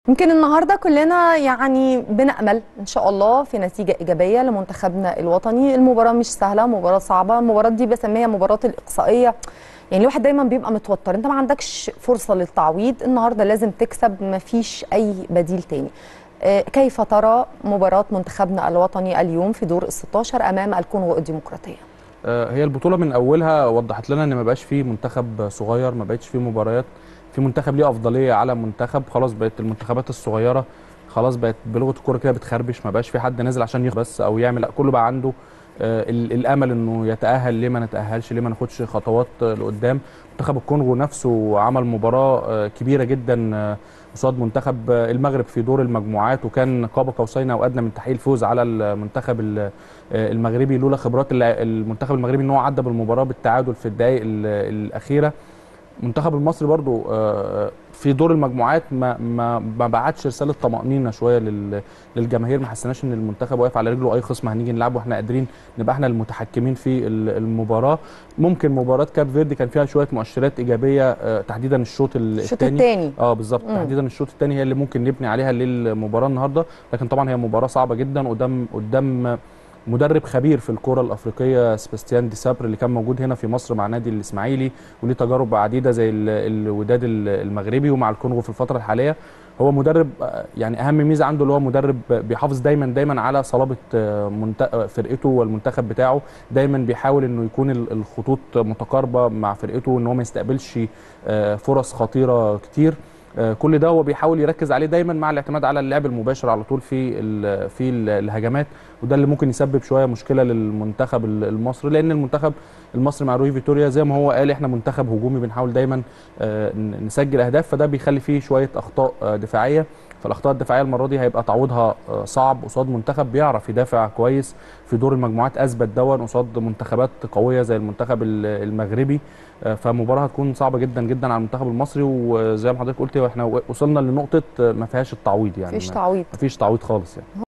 يمكن النهارده كلنا يعني بنأمل ان شاء الله في نتيجه ايجابيه لمنتخبنا الوطني المباراه مش سهله مباراه صعبه المباراه دي بسميها مباراه الاقصائيه يعني الواحد دايما بيبقى متوتر انت ما عندكش فرصه للتعويض النهارده لازم تكسب ما فيش اي بديل تاني آه، كيف ترى مباراه منتخبنا الوطني اليوم في دور ال 16 امام الكونغو الديمقراطيه آه، هي البطوله من اولها وضحت لنا ان ما بقاش فيه منتخب صغير ما بقتش فيه مباريات في منتخب ليه افضليه على منتخب خلاص بقت المنتخبات الصغيره خلاص بقت بلغه الكوره كده بتخربش ما بقاش في حد نازل عشان يخ بس او يعمل لا كله بقى عنده آه، ال- الامل انه يتاهل ليه ما نتاهلش ليه ما ناخدش خطوات آه، لقدام منتخب الكونغو نفسه عمل مباراه آه، كبيره جدا آه، قصاد منتخب آه، المغرب في دور المجموعات وكان قاب قوسين او ادنى من تحقيق الفوز على المنتخب ال- آه، المغربي لولا خبرات الل- المنتخب المغربي ان هو عدى بالمباراه بالتعادل في الدقائق ال- الاخيره المنتخب المصري برضو آه، في دور المجموعات ما ما ما بعتش رساله طمانينه شويه لل- للجماهير ما حسيناش ان المنتخب واقف على رجله اي خصم هنيجي نلعبه واحنا قادرين نبقى احنا المتحكمين في ال- المباراه ممكن مباراه كاب فيردي كان فيها شويه مؤشرات ايجابيه آه، تحديدا الشوط الشوط الثاني الثاني اه بالظبط مم. تحديدا الشوط الثاني هي اللي ممكن نبني عليها للمباراه النهارده لكن طبعا هي مباراه صعبه جدا قدام قدام مدرب خبير في الكره الافريقيه سباستيان دي سابر اللي كان موجود هنا في مصر مع نادي الاسماعيلي وليه تجارب عديده زي ال- الوداد ال- المغربي ومع الكونغو في الفتره الحاليه هو مدرب آه، يعني اهم ميزه عنده اللي هو مدرب بيحافظ دايما دايما على صلابه آه، منت- آه، فرقته والمنتخب بتاعه دايما بيحاول انه يكون ال- الخطوط متقاربه مع فرقته ان هو ما يستقبلش آه، فرص خطيره كتير آه، كل ده هو بيحاول يركز عليه دايما مع الاعتماد على اللعب المباشر على طول في ال في ال الهجمات وده اللي ممكن يسبب شويه مشكله للمنتخب ال- المصري لان المنتخب المصري مع روي فيتوريا زي ما هو قال احنا منتخب هجومي بنحاول دايما آه، ن- نسجل اهداف فده بيخلي فيه شويه اخطاء آه، دفاعيه فالاخطاء الدفاعيه المره دي هيبقى تعويضها آه، صعب قصاد منتخب بيعرف يدافع كويس في دور المجموعات اثبت دون قصاد منتخبات قويه زي المنتخب ال- المغربي آه، فمباراه هتكون صعبه جدا جدا على المنتخب المصري وزي ما حضرتك قلت احنا وصلنا لنقطه آه، ما فيهاش التعويض يعني مفيش ما- تعويض ما فيش تعويض خالص يعني